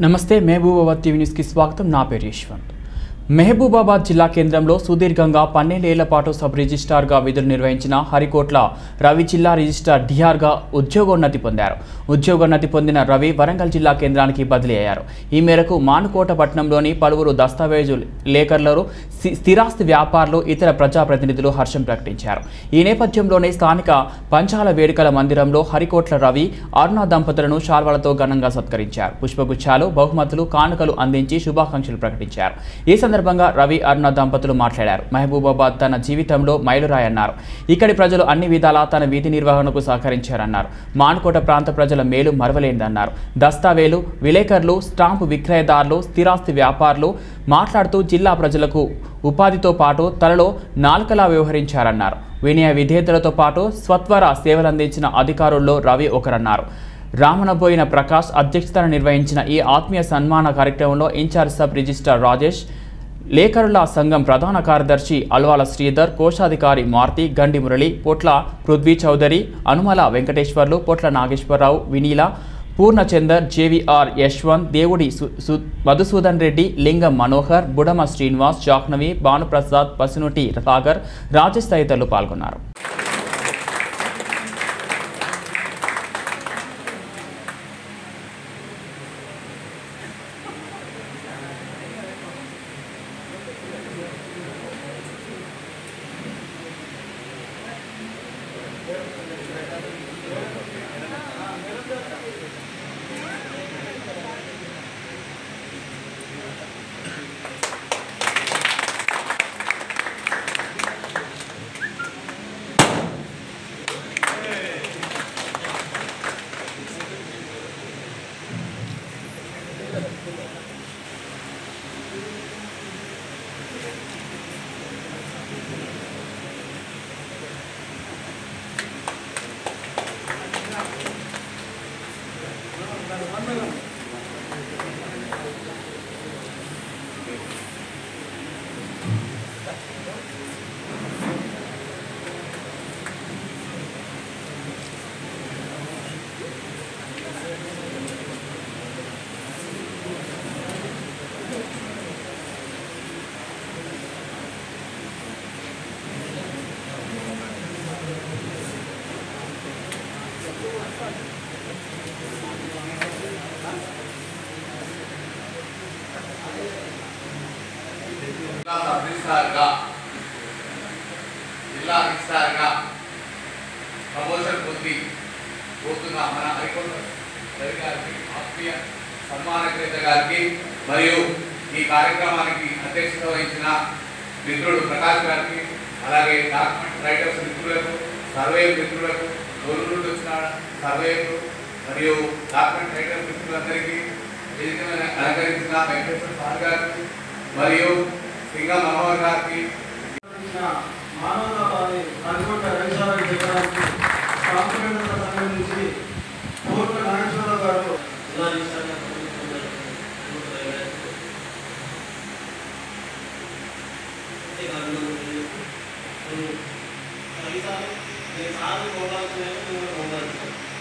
నమస్తే మహబూబాబాద్ టీవీ న్యూస్కి స్వాగతం నా పేరు యశ్వంత్ మహబూబాబాద్ జిల్లా కేంద్రంలో సుదీర్ఘంగా పన్నెండేళ్ల పాటు సబ్ రిజిస్ట్రార్గా విధులు నిర్వహించిన హరికోట్ల రవి జిల్లా రిజిస్ట్రార్ డిఆర్గా ఉద్యోగోన్నతి పొందారు ఉద్యోగోన్నతి పొందిన రవి వరంగల్ జిల్లా కేంద్రానికి బదిలీ అయ్యారు ఈ మేరకు మానుకోట పట్టణంలోని పలువురు దస్తావేజు లేఖర్లు స్థి- స్థిరాస్తి వ్యాపారులు ఇతర ప్రజాప్రతినిధులు హర్షం ప్రకటించారు ఈ నేపథ్యంలోనే స్థానిక పంచాల వేడుకల మందిరంలో హరికోట్ల రవి అరుణ దంపతులను శాల్వాలతో ఘనంగా సత్కరించారు పుష్పగుచ్చాలు బహుమతులు కానుకలు అందించి శుభాకాంక్షలు ప్రకటించారు ఈ సందర్భంగా రవి అరుణ దంపతులు మాట్లాడారు మహబూబాబాద్ తన జీవితంలో మైలురాయన్నారు ఇక్కడి ప్రజలు అన్ని విధాలా తన వీధి నిర్వహణకు సహకరించారన్నారు మానుకోట ప్రాంత ప్రజల మేలు మరవలేనిదన్నారు దస్తావేలు విలేకరులు స్టాంపు విక్రయదారులు స్థిరాస్తి వ్యాపారులు మాట్లాడుతూ జిల్లా ప్రజలకు ఉపాధితో పాటు తలలో నాలుకలా వ్యవహరించారన్నారు వినయ విధేయతలతో పాటు స్వత్వర సేవలందించిన అధికారుల్లో రవి ఒకరన్నారు రామనబోయిన ప్రకాష్ అధ్యక్షతన నిర్వహించిన ఈ ఆత్మీయ సన్మాన కార్యక్రమంలో ఇన్ఛార్జ్ సబ్ రిజిస్ట్రార్ రాజేష్ లేఖరుల సంఘం ప్రధాన కార్యదర్శి అల్వాల శ్రీధర్ కోశాధికారి మారుతి గండి మురళి పొట్ల పృథ్వీ చౌదరి అనుమల వెంకటేశ్వర్లు పొట్ల నాగేశ్వరరావు వినీల పూర్ణచందర్ జేవిఆర్ యశ్వంత్ దేవుడి సు- సు- మధుసూదన్ రెడ్డి లింగం మనోహర్ బుడమ శ్రీనివాస్ జాహ్నవి భానుప్రసాద్ పసునుటి సాగర్ రాజేష్ తదితరులు పాల్గొన్నారు జిల్లా సబ్ రిజిస్ట్రార్గా జిల్లా రిజిస్ట్రార్గా ప్రమోషన్ పొంది పోతున్న మన హైకోర్టు రవి గారికి ఆత్మీయ సన్మానగ్రహీత గారికి మరియు ఈ కార్యక్రమానికి అధ్యక్షత వహించిన మిత్రుడు ప్రకాష్ గారికి అలాగే డాక్యుమెంట్ రైటర్స్ మిత్రులకు సర్వే మిత్రులకు తోలు నుండి వచ్చిన సర్వేలు మరియు డాక్యుమెంట్ రైటర్ మిత్రులందరికీ వేదిక మీద అలంకరించిన వెంకటేశ్వర సార్ గారికి మరియు సింగ మనోహర్ గారికి మానవతావాది నల్గొండ రైతాలను చెప్పడానికి కాంపిటెంట్ సంఘం నుంచి పూర్వ నాగేశ్వరరావు గారు జిల్లా రిజిస్ట్రార్గా పనిచేస్తున్నారు. అంతేకాకుండా నేను కనీసాలు నేను సార్లు పోవాల్సినవి నేను పోవాలి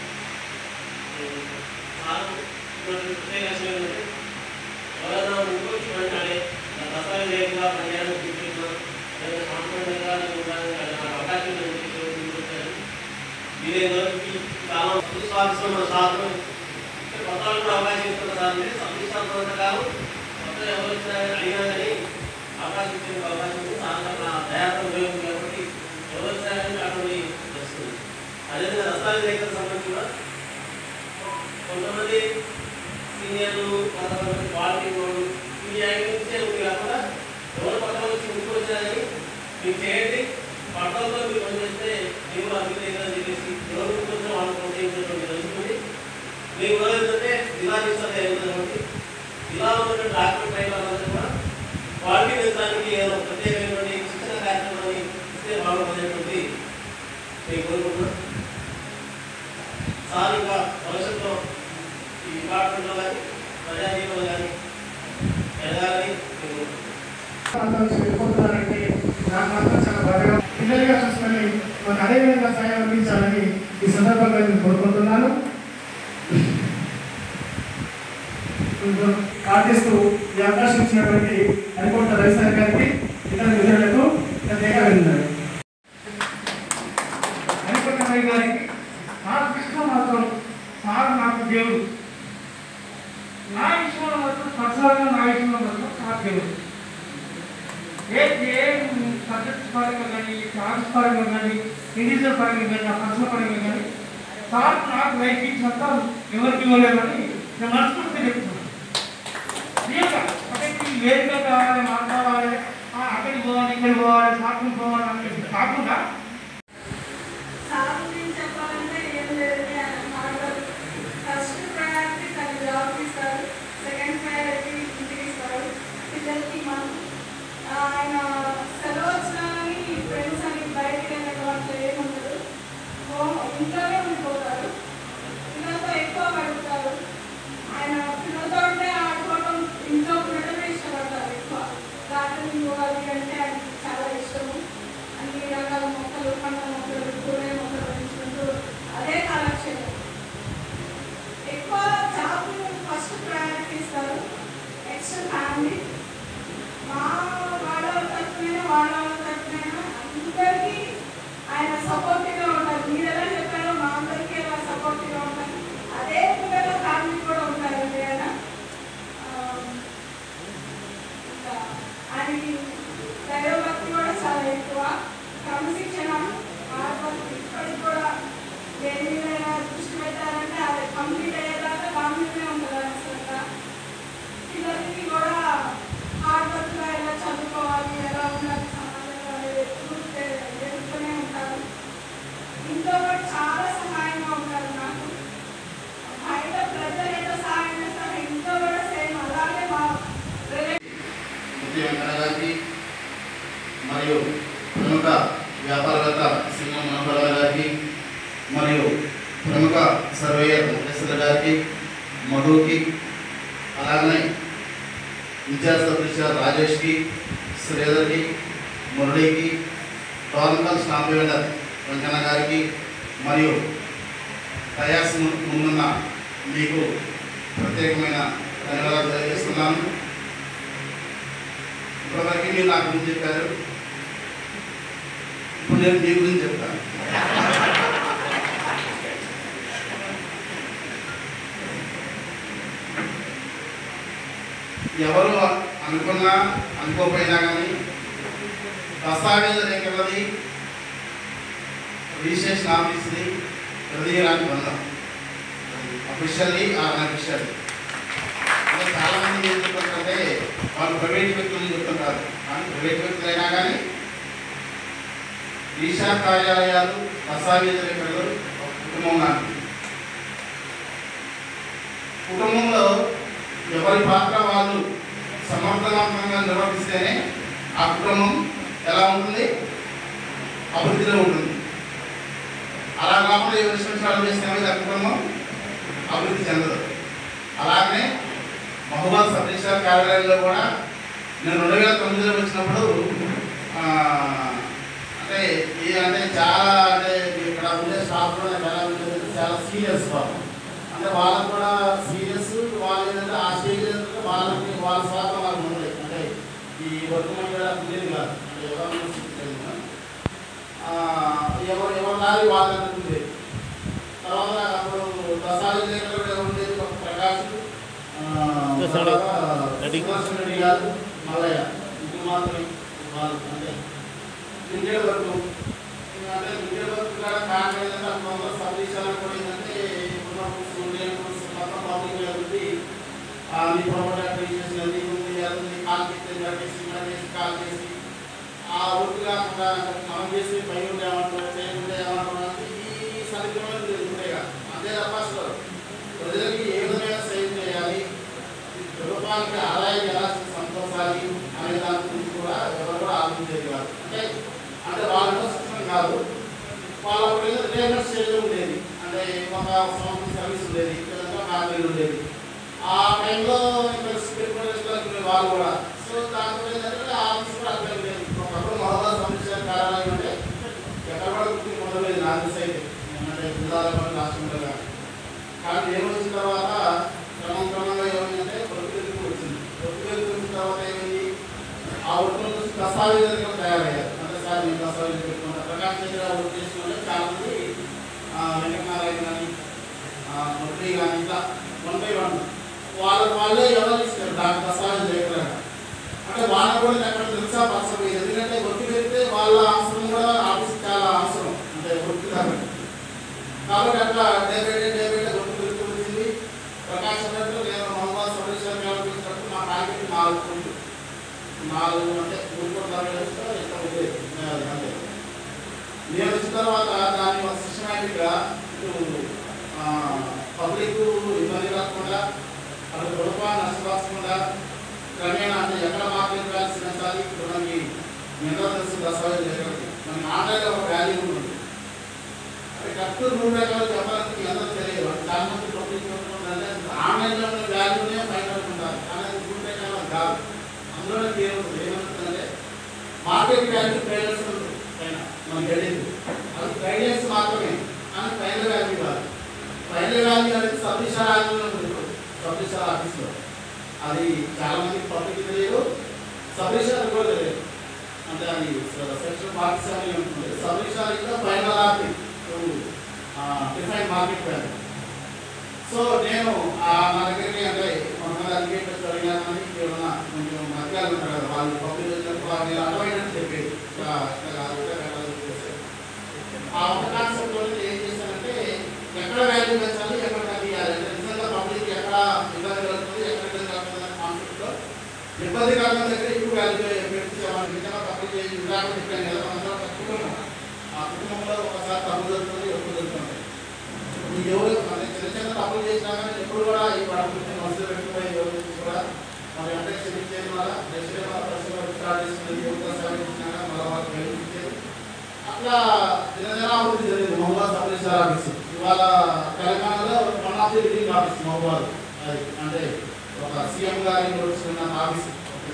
సార్లు ఉన్నటువంటి ప్రత్యేక ఏంటంటే ఎవరైనా ముందు చూడండి నా దసరా లేకుండా పనిచేయడం చూపించిన లేదా కాన్ఫిడెంట్గా నేను ఉండాలని నాకు అవకాశం నేను తీసుకొచ్చాను మీరే వరకు చాలా విశ్వాసం మన సాధన కొత్తలు కూడా అవకాశం ఇస్తున్న సార్ సంవిశ్వాసం కాదు కొత్త ఎవరు వచ్చినా కానీ అడిగినా కానీ అవకాశం ఇచ్చే అవకాశం ఉంది సాధన నా దయాత్మ ఉపయోగం కాబట్టి ఎవరు వచ్చినా కానీ అటువంటి వస్తుంది అదేవిధంగా రసాయన రైతులకు సంబంధించి కూడా కొంతమంది సీనియర్లు కొంతమంది క్వాలిటీ వాళ్ళు ఈ యాక్టివిటీసే ఉంది కాకుండా ఎవరు కొత్త వచ్చి ముందుకు వచ్చినా కానీ మీరు చేయండి పడతలతో మీరు పని చేస్తే మీరు అభివృద్ధి అవుతుందని చెప్పేసి ఎవరు ముందుకు వచ్చినా వాళ్ళు ప్రోత్సహించినటువంటి తెలుసుకుంది మీకు కూడా ఏంటంటే జిల్లా ఇస్తుంది కాబట్టి జిల్లాలో ఉన్నటువంటి డాక్టర్ డ్రైవర్లందరూ కూడా క్వాలిటీ పెంచడానికి ఏదో ప్రత్యేకమైనటువంటి శిక్షణ కార్యక్రమాన్ని ఇస్తే బాగుంటుందనేటువంటి నేను కోరుకుంటున్నాను సార్ ఇంకా భవిష్యత్తులో ఈ డిపార్ట్మెంట్లో కానీ ప్రజాజీవనంలో కానీ ఎదగాలని నేను కోరుకుంటున్నాను వెళ్ళిపోతున్నారంటే నాకు మాత్రం చాలా బాగా పిల్లలుగా చూసుకొని మాకు అదేవిధంగా సాయం అందించాలని ఈ సందర్భంగా నేను కోరుకుంటున్నాను పాటిస్తూ ఈ అవకాశం ఇచ్చినటువంటి హరికోట రవిసారి గారికి ఇతర విధులకు ప్రత్యేక అభినందనలు హరికోట రవి గారికి నా కృష్ణ మాత్రం సార్ నాకు దేవుడు నా విషయంలో మాత్రం పర్సనల్గా నా విషయంలో మాత్రం సార్ దేవుడు ఏ ఏ సబ్జెక్ట్స్ పరంగా కానీ క్లాస్ పరంగా కానీ ఇండివిజువల్ పరంగా కానీ నా పర్సనల్ పరంగా కానీ సార్ నాకు లైఫ్ ఇచ్చినంత ఎవరికి ఇవ్వలేమని నేను మనస్ఫూర్తిగా చెప్తున్నాను నిజంగా అంటే ఈ వేదిక కావాలి మాట్లాడాలి ఆ, అక్కడికి పోవాలి ఇక్కడికి పోవాలి షాపింగ్ పోవాలి అనేది కాకుండా సార్ గురించి చెప్పాలంటే ఏం లేదు ఫస్ట్ ప్రయారిటీ తన జాబ్ ఇస్తారు సెకండ్ ప్రయారిటీ ఇంటికి ఇస్తారు పిల్లలకి మనం ఆయన సెలవు వచ్చినా కానీ ఫ్రెండ్స్ అని బయటికి వెళ్ళడం అట్లా ఏముండదు హోమ్ ఇంట్లోనే ఉండిపోతారు పిల్లలతో ఎక్కువ గడుపుతారు ఆయన పిల్లలతో ఉంటే ఆడుకోవడం ఇంట్లో ఉండటమే ఇష్టపడతారు ఎక్కువ గార్డెనింగ్ పోవాలి అంటే ఆయనకి చాలా ఇష్టము అన్ని రకాల మొక్కలు పండ్ల మొక్కలు కూరగాయ మొక్కలు పెంచుకుంటూ అదే కాలక్షేపం ఎక్కువ జాబ్ ఫస్ట్ ప్రయారిటీ ఇస్తారు నెక్స్ట్ ఫ్యామిలీ మా వాళ్ళ తరఫునైనా వాళ్ళ తరఫునైనా అందరికీ ఆయన సపోర్టివ్గా ఉంటారు మీరు ఎలా చెప్పారో మా అందరికీ ఎలా సపోర్టివ్గా ఉంటారు అదే విధంగా ఫ్యామిలీ కూడా ఉంటారండి ఆయన ఆ, ఇంకా ఆయనకి దైవభక్తి కూడా చాలా ఎక్కువ క్రమశిక్షణ ఆత్మహత్య ఇప్పటికి కూడా దేని మీద దృష్టి పెట్టారంటే అది కంప్లీట్ అయ్యేదాకా దాని మీదనే ఉంటుంది ఆయన శ్రద్ధ పిల్లలకి కూడా హార్డ్ వర్క్గా ఎలా చదువుకోవాలి ఎలా ఉండాలి సమాజంలో అనేది ఎప్పుడు ఎదుర్కొనే ఉంటారు ఇంట్లో కూడా చాలా సహాయంగా ఉంటారు నాకు బయట ప్రజలు ఎంత సహాయం చేస్తారో ఇంట్లో కూడా సేమ్ అలాగే మా రిలేటివ్ ముఖ్య వెంకన్న గారికి మరియు ప్రముఖ వ్యాపారవేత్త సింహం మనోహర్ గారికి మరియు ప్రముఖ సర్వేయర్ వెంకటేశ్వర గారికి మధుకి అలాగనే ఇన్ఛార్జ్ సబ్రిషర్ రాజేష్కి శ్రీధర్కి మురళికి టోర్నకల్ స్టాంప్ వెండర్ వెంకన్న గారికి మరియు ప్రయాస్ ము- ముందున్న మీకు ప్రత్యేకమైన ధన్యవాదాలు తెలియజేస్తున్నాను ఇప్పటివరకు మీరు నా గురించి చెప్పారు ఇప్పుడు నేను మీ గురించి చెప్తాను ఎవరు అనుకున్నా అనుకోకపోయినా కానీ దస్తావేజ రేఖలది రిజిస్ట్రేషన్ ఆఫీస్ది హృదయరాని బంధం అఫీషియల్లీ ఆర్ అన్అఫీషియల్లీ అంటే చాలా మంది ఏం చెప్తుంటారంటే వాళ్ళు ప్రైవేట్ వ్యక్తులు చెప్తుంటారు కానీ ప్రైవేట్ వ్యక్తులైనా కానీ ఈశా కార్యాలయాలు దస్తావేజ రేఖలు ఒక కుటుంబం లాంటివి కుటుంబంలో ఎవరి పాత్ర వాళ్ళు సమర్థవంతంగా నిర్వర్తిస్తేనే ఆ కుటుంబం ఎలా ఉంటుంది అభివృద్ధిలో ఉంటుంది అలా కాకుండా ఎవరి సంవత్సరాలు చేస్తే ఆ కుటుంబం అభివృద్ధి చెందదు అలాగనే మహబూబాద్ సబ్ రిజిస్టార్ కార్యాలయంలో కూడా నేను రెండు వేల తొమ్మిదిలో వచ్చినప్పుడు ఆ, అంటే ఈ అంటే చాలా అంటే ఇక్కడ ఉండే స్టాఫ్ కూడా నాకు ఎలా ఉండేది చాలా సీరియస్ పాపం అంటే వాళ్ళకు కూడా సీరియస్ వాళ్ళు ఏంటంటే ఆ స్టేజ్ ఏంటంటే వాళ్ళకి వాళ్ళ స్వార్థం వాళ్ళకి ఉంది అంటే ఈ వర్క్ మండలి ఉండేది కాదు అంటే ఎవరు ఎవరు ఎవరి దారి వాళ్ళకి ఉండేది తర్వాత అప్పుడు ప్రసాద్ దగ్గర ఉండేది ఒక ప్రకాష్ ఆ, తర్వాత సుదర్శన్ రెడ్డి గారు మల్లయ్య ఇది మాత్రమే వాళ్ళు అంటే క్రికెట్ వరకు అంటే క్రికెట్ వరకు కూడా కారణం ఏంటంటే అప్పుడు అందరూ సబ్మిషన్ కూడా ఏంటంటే ఉన్నప్పుడు స్టూడెంట్ మొత్తం పబ్లిక్ ఉంది ఆ నీ ప్రొమోటర్ అప్లికేషన్ అది ఉంది అది ఉంది కాల్ చేస్తే చేసి ఇలా చేసి కాల్ చేసి ఆ వర్క్ కాకుండా మనం చేసి పై ఉండే ఏమంటారు చేయకుంటే ఏమంటారు అంటే ఈ సరిగ్రమం ఉండేగా అంతే తప్ప అసలు ప్రజలకి ఏ విధమైన సేవ్ చేయాలి ప్రభుత్వానికి ఆదాయం ఎలా సంతోషాలి అనే దాని గురించి కూడా ఎవరు కూడా ఆలోచించేది కాదు అంటే అంటే వాళ్ళ సిస్టమ్ కాదు వాళ్ళ రిటైర్మెంట్ స్టేజ్ ఉండేది అంటే ఒక సంవత్సరం సర్వీస్ ఉండేది లేదంటే ఒక ఆరు నెలలు ఉండేది ఆ టైంలో ఇక్కడ స్పిరిట్ వాళ్ళు కూడా సో దాంతో ఏంటంటే ఆఫీస్ కూడా అక్కడ లేదు ఒకప్పుడు మహబాద్ సంరక్షణ కార్యాలయం అంటే ఎక్కడ కూడా గుర్తింపు పొందలేదు నాకు సైడ్ అంటే జిల్లాలో కానీ రాష్ట్రంలో కానీ కానీ నేను వచ్చిన తర్వాత క్రమం క్రమంగా ఏమైందంటే దస్తావేజులుగా తయారయ్యారు అంటే సార్ నేను దస్తావేజులు పెట్టుకుంటా ప్రకాశ్ దగ్గర వర్క్ చేసుకుంటే చాలా మంది ఆ, వెంకటనారాయణ కానీ మురళి కానీ ఇట్లా వన్ బై వన్ వాళ్ళ వాళ్ళే ఎవరు ఇస్తారు దాని దస్తావేజ్ దగ్గర అంటే వాళ్ళ కూడా ఎక్కడ తెలుసా పర్సన్ ఎందుకంటే వర్క్ పెడితే వాళ్ళ అవసరం కూడా ఆఫీస్ చాలా అవసరం అంటే వర్క్ కాబట్టి కాబట్టి అట్లా day by day day by day work పెరుగుతూ వచ్చింది ప్రకాశం దగ్గర నేను మహమ్మద్ సొల్యూషన్ కల్పించినప్పుడు మా ప్యాకెట్ నాలుగు ఉంది. నాలుగు అంటే మూడు కోట్ల అరవై లక్షలు ఎంత ఉండేది అది అంతే నేను వచ్చిన తర్వాత దాన్ని ఒక సిస్టమేటిక్గా ఇటు పబ్లిక్ ఇబ్బంది కాకుండా అటు గొడవ నష్టపరచకుండా క్రమేణా అంటే ఎక్కడ మార్కెట్ వాల్యూస్ పెంచాలి ఇప్పుడు మనకి ఎంత తెలుసు దస్తావేజ్ ఎక్కడికి మనకి ఆన్లైన్లో ఒక వాల్యూ ఉంటుంది అంటే కరెక్ట్ రూల్ రకాలు చెప్పాలంటే మీ అందరూ తెలియదు అంటే చాలా మంది పబ్లిక్ అంటే ఆన్లైన్లో ఉన్న వాల్యూనే బయట ఉంటారు కానీ అది రూల్ రకాలు కాదు అందులోనే ఏముంటుంది ఏమంటుందంటే మార్కెట్ వాల్యూ ట్రేడర్స్ ఉంటుంది పైన మనకి తెలియదు అది గైడెన్స్ మాత్రమే కానీ ఫైనల్ వాల్యూ కాదు ఫైనల్ వాల్యూ అనేది సబ్మిషన్ వాల్యూలో ఉంటుంది సబ్మిషన్ ఆఫీస్లో అది చాలా మంది పబ్లిక్ తెలియదు సబ్మిషన్ కూడా తెలియదు అంటే అది సెక్షన్ ఫార్టీ సెవెన్ ఉంటుంది సబ్మిషన్ ఇంకా final office define market value so నేను ఆ నా దగ్గరికి అంటే కొంతమంది అడ్వకేట్ అడిగానని ఏమన్నా కొంచెం మధ్యాలు ఉంటారు కదా వాళ్ళు పబ్లిక్ వచ్చినప్పుడు వాళ్ళు అర్థమైనట్టు చెప్పేది ఇట్లా ఇట్లా కాదు ఇట్లా కాదు అని చెప్పేసి. ఆ ఒక కాన్సెప్ట్ లో ఏం చేశానంటే ఎక్కడ వాల్యూ పెంచాలి ఎక్కడ తగ్గియాలి అంటే నిజంగా పబ్లిక్ ఎక్కడ ఇబ్బంది కలుగుతుంది ఎక్కడ ఇబ్బంది కలుగుతుంది అనే కాన్సెప్ట్ లో ఇబ్బంది కలగడం దగ్గర ఎక్కువ వాల్యూ పెంచామని నిజంగా పబ్లిక్ ఉదాహరణ చెప్పాను కదా మనందరం ఒక కుటుంబం ఆ కుటుంబంలో ఒకసారి తప్పు జరుగుతుంది ఎప్పుడు జరుగుతుంది ఈ ఎవరు అంటే చిన్న చిన్న తప్పులు చేసినా కానీ ఎప్పుడు కూడా ఈ పడకుండా మనసులో పెట్టుకుపోయి ఎవరు కూడా మరి అంటే చెల్లి చేయడం వల్ల నెక్స్ట్ డే మన పరిస్థితులు స్టార్ట్ చేసింది ఎవరితో సేవ చేసినా కానీ మళ్ళీ వాళ్ళకి వెళ్ళించారు అట్లా దినదిన అభివృద్ధి జరిగింది మహబాద్ సబ్ రిజిస్టర్ ఆఫీస్ ఇవాళ తెలంగాణలో one of the leading office మహబాద్ అది అంటే ఒక సీఎం గారి వచ్చిన ఆఫీస్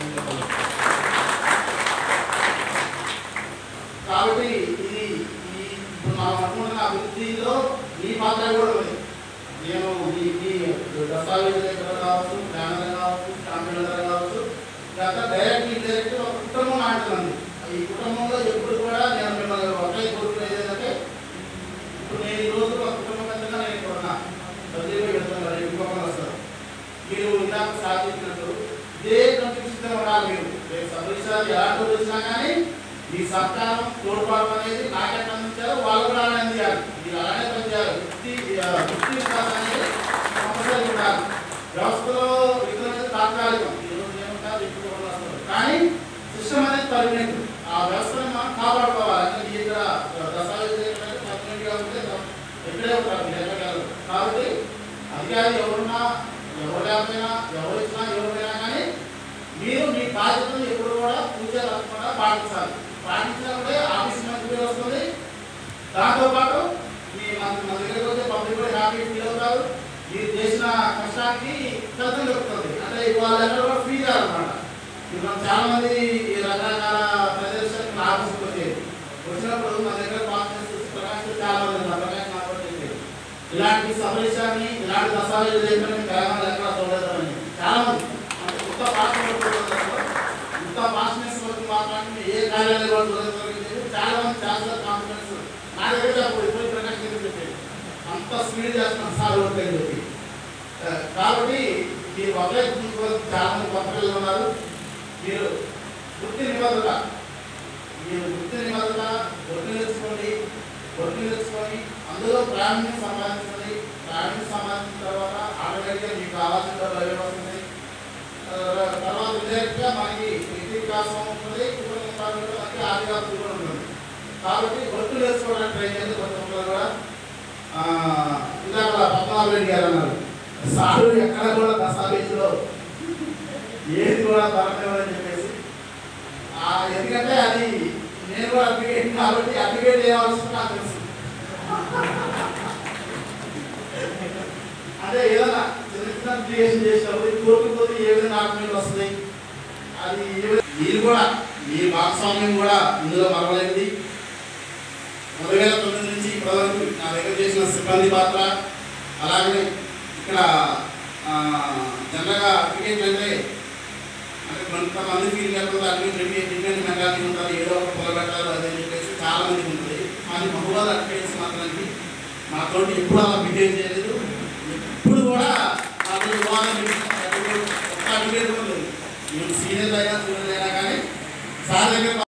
కాబట్టి ఇది ఈ ఇప్పుడు మనం అనుకుంటున్న అభివృద్ధిలో ఈ పాత్ర కూడా ఉంది నేను ఈ ఈ దస్తావేజ్ దగ్గర కావచ్చు బ్యానర్ కావచ్చు స్టాంపుల కావచ్చు లేదా డైరెక్ట్ ఇండైరెక్ట్ ఒక కుటుంబం ఆడుతుంది ఈ కుటుంబంలో ఎప్పుడు కూడా నేను మిమ్మల్ని ఒకే కోరుకునేది ఏంటంటే ఇప్పుడు నేను ఈ రోజు ఒక కుటుంబం పెద్దగా నేను ఇక్కడ ఉన్నా బదిలీలో వెళ్తున్నా రేపు ఇంకొకరు వస్తారు మీరు ఇందాక సాధించినట్టు ఇదే కంటిన్యూషన్ ఉండాలి మీరు రేపు సబ్రిసారి ఎలాంటి వచ్చినా కానీ మీ సహకారం తోడ్పాటు అనేది నాకెట్ అందించారు వాళ్ళు కూడా అలానే అందించాలి మీరు అలానే పనిచేయాలి వృత్తి ఆ, వృత్తి వికాసం అనేది కంపల్సరీ ఉండాలి వ్యవస్థలో విధులు అనేది తాత్కాలికం ఈ రోజు ఏమంటారు ఇప్పుడు కూడా వస్తారు కానీ సిస్టమ్ అనేది పర్మనెంట్ ఆ వ్యవస్థను మనం కాపాడుకోవాలి అంటే మీ ఇక్కడ దశావేజ్ పర్మనెంట్ గా ఉంటే ఎక్కడే ఉంటారు మీరు ఎక్కడ వెళ్ళరు. కాబట్టి అధికారి ఎవరున్నా ఎవరు లేకపోయినా ఎవరు ఇచ్చినా ఎవరు పోయినా కానీ మీరు మీ బాధ్యతను ఎప్పుడు కూడా పూజ తప్పకుండా పాటించాలి పాటించినప్పుడే ఆఫీస్ మంచి పేరు వస్తుంది దాంతోపాటు మీ మన మన దగ్గరికి వచ్చే పబ్లిక్ కూడా హ్యాపీ ఫీల్ అవుతారు మీరు చేసిన కష్టానికి ఫలితం దొరుకుతుంది అంటే ఇవాళ ఎక్కడ కూడా ఫ్రీ కాదనమాట ఇప్పుడు మనం చాలా మంది ఈ రకరకాల ప్రదర్శనకు ఆఫీస్కి వచ్చేది వచ్చినప్పుడు మన దగ్గర కాన్ఫరెన్స్ ప్రకాశం చాలా మంది ఉన్నారు. ప్రకాశం నాకు కూడా తెలియదు. ఇలాంటి సమావేశాన్ని ఇలాంటి దస్తావేజు లేకుండా తెలంగాణ ఎక్కడ చూడలేదని చాలా మంది అంటే కొత్త భాష ఇంత భాషనెస్ వరకు మాట్లాడి ఏ కార్యాలయం కూడా చూడలేదు చాలా మంది చాలా కాన్ఫిడెన్స్ నా దగ్గర చెప్పు ఇప్పుడు ప్రకాశం దగ్గర చెప్పేది అంత స్పీడ్ చేస్తున్నాం సార్ ఓకే అని చెప్పి ఆ, కాబట్టి మీరు ఒకరే గుర్తుకోవాలి చాలా మంది కొత్త పిల్లలు ఉన్నారు మీరు వృత్తి నిబద్ధత మీరు వృత్తి నిబద్ధత వృత్తి నేర్చుకోండి వృత్తి నేర్చుకొని అందులో ప్రావీణ్యం సంపాదించండి ప్రావీణ్యం సంపాదించిన తర్వాత ఆటోమేటిక్గా మీకు కావాల్సిన డబ్బులు వస్తుంది ఆ, తర్వాత ఇండైరెక్ట్గా మనకి వ్యక్తి వికాసం ఉంటుంది కుటుంబ నిర్మాణం కూడా మనకి ఆర్థిక అభివృద్ధి కూడా ఉంటుంది కాబట్టి వర్క్ నేర్చుకోవడానికి ట్రై చేయండి కొంతమంది కూడా ఆ, ఇందాక పద్మనాభ రెడ్డి గారు అన్నారు సారు ఎక్కడ కూడా దస్తావేజులో ఏది కూడా దొరకలేదని చెప్పేసి ఆ, ఎందుకంటే అది నేను కూడా అప్లికేట్ కాబట్టి అప్లికేట్ చేయవలసిన నాకు తెలుసు అంటే ఏదైనా చిన్న చిన్న అప్లికేషన్ చేసినప్పుడు ఇది కోర్టుకు పోతే ఏ విధంగా డాక్యుమెంట్ వస్తుంది అది ఏ విధంగా- మీరు కూడా మీ భాగస్వామ్యం కూడా ఇందులో మరవలేనిది రెండు వేల తొమ్మిది నుంచి ఇప్పటివరకు నా దగ్గర చేసిన సిబ్బంది పాత్ర అలాగే ఇక్కడ ఆ, జనరల్గా అప్లికేట్లు అంటే అంటే కొంతమంది ఫీల్ లేకపోతే అన్ని డిపెండ్ డిపెండ్ మెంటాలిటీ ఉంటుంది ఏదో ఒక పొల పెట్టాలి అదే చెప్పేసి చాలా మందికి ఉంటుంది కానీ మహబూబాద్ అట్లేసి మాత్రానికి నాతో ఎప్పుడు అలా బిహేవ్ చేయలేదు ఎప్పుడు కూడా నాకు వివాదం ఒక్క అడ్వకేట్ కూడా లేదు నేను సీనియర్ అయినా జూనియర్ అయినా కానీ సార్ దగ్గర